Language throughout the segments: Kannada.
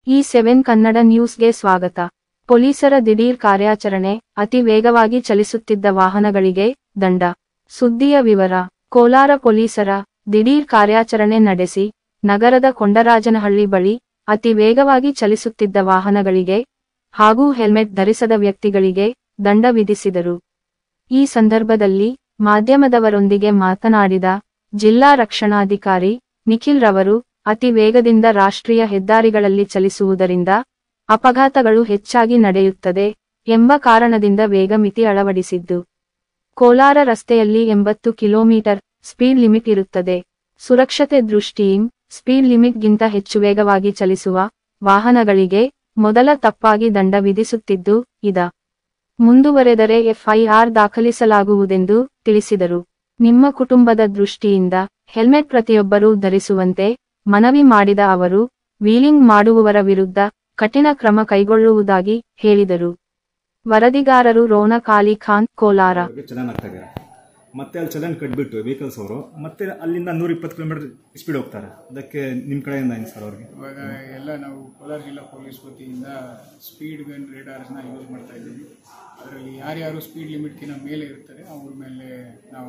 ಈ ಸೆವೆನ್ ಕನ್ನಡ ನ್ಯೂಸ್ಗೆ ಸ್ವಾಗತ ಪೊಲೀಸರ ದಿಢೀರ್ ಕಾರ್ಯಾಚರಣೆ ಅತಿ ವೇಗವಾಗಿ ಚಲಿಸುತ್ತಿದ್ದ ವಾಹನಗಳಿಗೆ ದಂಡ ಸುದ್ದಿಯ ವಿವರ ಕೋಲಾರ ಪೊಲೀಸರ ದಿಢೀರ್ ಕಾರ್ಯಾಚರಣೆ ನಡೆಸಿ ನಗರದ ಕೊಂಡರಾಜನಹಳ್ಳಿ ಬಳಿ ಅತಿ ವೇಗವಾಗಿ ಚಲಿಸುತ್ತಿದ್ದ ವಾಹನಗಳಿಗೆ ಹಾಗೂ ಹೆಲ್ಮೆಟ್ ಧರಿಸದ ವ್ಯಕ್ತಿಗಳಿಗೆ ದಂಡ ವಿಧಿಸಿದರು ಈ ಸಂದರ್ಭದಲ್ಲಿ ಮಾಧ್ಯಮದವರೊಂದಿಗೆ ಮಾತನಾಡಿದ ಜಿಲ್ಲಾ ರಕ್ಷಣಾಧಿಕಾರಿ ನಿಖಿಲ್ ರವರು ಅತಿ ವೇಗದಿಂದ ರಾಷ್ಟ್ರೀಯ ಹೆದ್ದಾರಿಗಳಲ್ಲಿ ಚಲಿಸುವುದರಿಂದ ಅಪಘಾತಗಳು ಹೆಚ್ಚಾಗಿ ನಡೆಯುತ್ತದೆ ಎಂಬ ಕಾರಣದಿಂದ ವೇಗ ಮಿತಿ ಅಳವಡಿಸಿದ್ದು ಕೋಲಾರ ರಸ್ತೆಯಲ್ಲಿ ಎಂಬತ್ತು ಕಿಲೋಮೀಟರ್ ಸ್ಪೀಡ್ ಲಿಮಿಟ್ ಇರುತ್ತದೆ ಸುರಕ್ಷತೆ ದೃಷ್ಟಿಯಿಂದ ಸ್ಪೀಡ್ ಲಿಮಿಟ್ಗಿಂತ ಹೆಚ್ಚು ವೇಗವಾಗಿ ಚಲಿಸುವ ವಾಹನಗಳಿಗೆ ಮೊದಲ ತಪ್ಪಾಗಿ ದಂಡ ವಿಧಿಸುತ್ತಿದ್ದು ಇದ ಮುಂದುವರೆದರೆ ಎಫ್ಐಆರ್ ದಾಖಲಿಸಲಾಗುವುದೆಂದು ತಿಳಿಸಿದರು ನಿಮ್ಮ ಕುಟುಂಬದ ದೃಷ್ಟಿಯಿಂದ ಹೆಲ್ಮೆಟ್ ಪ್ರತಿಯೊಬ್ಬರೂ ಧರಿಸುವಂತೆ ಮನವಿ ಮಾಡಿದ ಅವರು ವೀಲಿಂಗ್ ಮಾಡುವವರ ವಿರುದ್ಧ ಕಠಿಣ ಕ್ರಮ ಕೈಗೊಳ್ಳುವುದಾಗಿ ಹೇಳಿದರು ವರದಿಗಾರರು ರೋನಕ್ ಅಲಿ ಖಾನ್ ಕೋಲಾರ ಅವ್ರಿಗೆ ಚಲನ್ ಆಗ್ತಾ ಇದ್ದಾರೆ ಮತ್ತೆ ಅಲ್ಲಿ ಚಲನ್ ಕಟ್ಬಿಟ್ಟು ವೆಹಿಕಲ್ಸ್ ಅವರು ಮತ್ತೆ ಅಲ್ಲಿಂದ ನೂರ ಇಪ್ಪತ್ತು ಕಿಲೋಮೀಟರ್ ಸ್ಪೀಡ್ ಹೋಗ್ತಾರೆ ಅದಕ್ಕೆ ನಿಮ್ಮ ಕಡೆಯಿಂದ ಏನು ಸರ್ ಅವ್ರಿಗೆ ಇವಾಗ ಎಲ್ಲ ನಾವು ಕೋಲಾರ ಜಿಲ್ಲಾ ಪೊಲೀಸ್ ವತಿಯಿಂದ ಸ್ಪೀಡ್ ಗನ್ ರೇಡಾರ್ಸ್ನ ಯೂಸ್ ಮಾಡ್ತಾ ಇದ್ದೀವಿ ಅದರಲ್ಲಿ ಯಾರ್ಯಾರು ಸ್ಪೀಡ್ ಲಿಮಿಟ್ಗಿನ ಮೇಲೆ ಇರ್ತಾರೆ ಅವ್ರ ಮೇಲೆ ನಾವು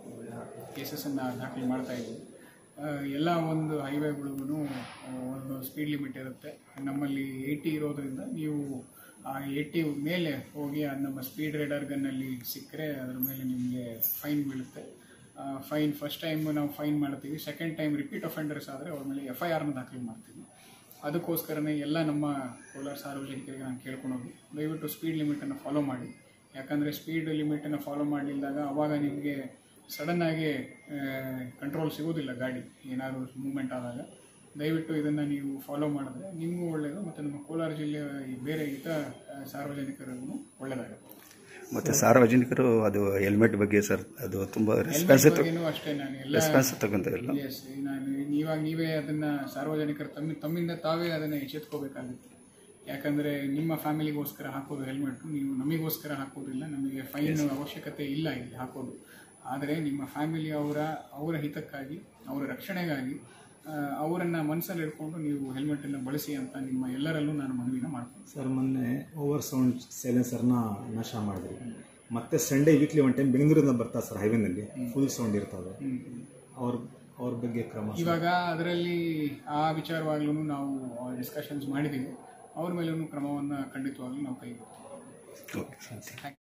ಕೇಸಸನ್ನು ದಾಖಲೆ ಮಾಡ್ತಾ ಇದ್ದೀವಿ ಆ, ಎಲ್ಲ ಒಂದು ಹೈವೇಗಳಿಗೂ ಒಂದು ಸ್ಪೀಡ್ ಲಿಮಿಟ್ ಇರುತ್ತೆ ನಮ್ಮಲ್ಲಿ ಏಯ್ಟಿ ಇರೋದ್ರಿಂದ ನೀವು ಆ ಏಯ್ಟಿ ಮೇಲೆ ಹೋಗಿ ಆ ನಮ್ಮ ಸ್ಪೀಡ್ ರೇಡಾರ್ ಗನ್ನಲ್ಲಿ ಸಿಕ್ಕರೆ ಅದ್ರ ಮೇಲೆ ನಿಮಗೆ ಫೈನ್ ಬೀಳುತ್ತೆ ಫೈನ್ ಫಸ್ಟ್ ಟೈಮ್ ನಾವು ಫೈನ್ ಮಾಡ್ತೀವಿ ಸೆಕೆಂಡ್ ಟೈಮ್ ರಿಪೀಟ್ ಅಫೆಂಡರ್ಸ್ ಆದರೆ ಅವ್ರ ಮೇಲೆ ಎಫ್ ಐ ಆರ್ನ ದಾಖಲೆ ಮಾಡ್ತೀವಿ ಅದಕ್ಕೋಸ್ಕರನೇ ಎಲ್ಲ ನಮ್ಮ ಕೋಲಾರ ಸಾರ್ವಜನಿಕರಿಗೆ ನಾನು ಕೇಳ್ಕೊಳೋದು ದಯವಿಟ್ಟು ಸ್ಪೀಡ್ ಲಿಮಿಟನ್ನು ಫಾಲೋ ಮಾಡಿ ಯಾಕಂದರೆ ಸ್ಪೀಡ್ ಲಿಮಿಟನ್ನು ಫಾಲೋ ಮಾಡಲಿಲ್ದಾಗ ಅವಾಗ ನಿಮಗೆ ಸಡನ್ನಾಗಿ ಕಂಟ್ರೋಲ್ ಸಿಗೋದಿಲ್ಲ ಗಾಡಿ ಏನಾದರೂ ಮೂಮೆಂಟ್ ಆದಾಗ ದಯವಿಟ್ಟು ಇದನ್ನು ನೀವು ಫಾಲೋ ಮಾಡಿದ್ರೆ ನಿಮಗೂ ಒಳ್ಳೆಯದು ಮತ್ತು ನಮ್ಮ ಕೋಲಾರ ಜಿಲ್ಲೆಯ ಈ ಬೇರೆ ಇತ ಆ, ಸಾರ್ವಜನಿಕರಿಗೂ ಒಳ್ಳೆಯದಾಗುತ್ತೆ ಮತ್ತೆ ಸಾರ್ವಜನಿಕರು ಅದು ಹೆಲ್ಮೆಟ್ ಬಗ್ಗೆ ಸರ್ ಅದು ತುಂಬಾ ರೆಸ್ಪಾನ್ಸ್ ಬಗ್ಗೆನೂ ಅಷ್ಟೇ ನಾನು ಎಲ್ಲ ರೆಸ್ಪಾನ್ಸ್ ತಗೊಂತಿಲ್ಲ ಎಸ್ ನಾನು ಇವಾಗ ನೀವೇ ಅದನ್ನ ಸಾರ್ವಜನಿಕರು ತಮ್ಮ ತಮ್ಮಿಂದ ತಾವೇ ಅದನ್ನ ಎಚ್ಚೆತ್ಕೋಬೇಕಾಗುತ್ತೆ ಯಾಕಂದ್ರೆ ನಿಮ್ಮ ಫ್ಯಾಮಿಲಿಗೋಸ್ಕರ ಹಾಕೋದು ಹೆಲ್ಮೆಟ್ ನೀವು ನಮಗೋಸ್ಕರ ಹಾಕೋದಿಲ್ಲ ನಮಗೆ ಫೈನ್ ಅವಶ್ಯಕತೆ ಇಲ್ಲ ಇಲ್ಲಿ ಹಾಕೋದು ಆದರೆ ನಿಮ್ಮ ಫ್ಯಾಮಿಲಿ ಅವರ ಅವರ ಹಿತಕ್ಕಾಗಿ ಅವರ ರಕ್ಷಣೆಗಾಗಿ ಆ, ಅವರನ್ನ ಮನಸ್ಸಲ್ಲಿ ಇಟ್ಕೊಂಡು ನೀವು ಹೆಲ್ಮೆಟನ್ನು ಬಳಸಿ ಅಂತ ನಿಮ್ಮ ಎಲ್ಲರಲ್ಲೂ ನಾನು ಮನವಿನ ಮಾಡ್ತೀನಿ ಸರ್ ಮೊನ್ನೆ ಓವರ್ ಸೌಂಡ್ ಸೈಲೆನ್ಸರ್ನ ನಾಶ ಮಾಡಿದ್ರಿ ಮತ್ತೆ ಸಂಡೇ ವೀಕ್ಲಿ ಒನ್ ಟೈಮ್ ಬೆಂಗಳೂರಿಂದ ಬರ್ತಾರೆ ಸರ್ ಹೈವೇನಲ್ಲಿ ಫುಲ್ ಸೌಂಡ್ ಇರ್ತದೆ ಅವ್ರ ಅವ್ರ ಬಗ್ಗೆ ಕ್ರಮ ಇವಾಗ ಅದರಲ್ಲಿ ಆ ವಿಚಾರವಾಗ್ಲೂ ನಾವು ಡಿಸ್ಕಷನ್ಸ್ ಮಾಡಿದ್ದೀವಿ ಅವ್ರ ಮೇಲೂ ಕ್ರಮವನ್ನು ಖಂಡಿತವಾಗ್ಲೂ ನಾವು ಕೈಗೊಳ್ತೀವಿ ಓಕೆ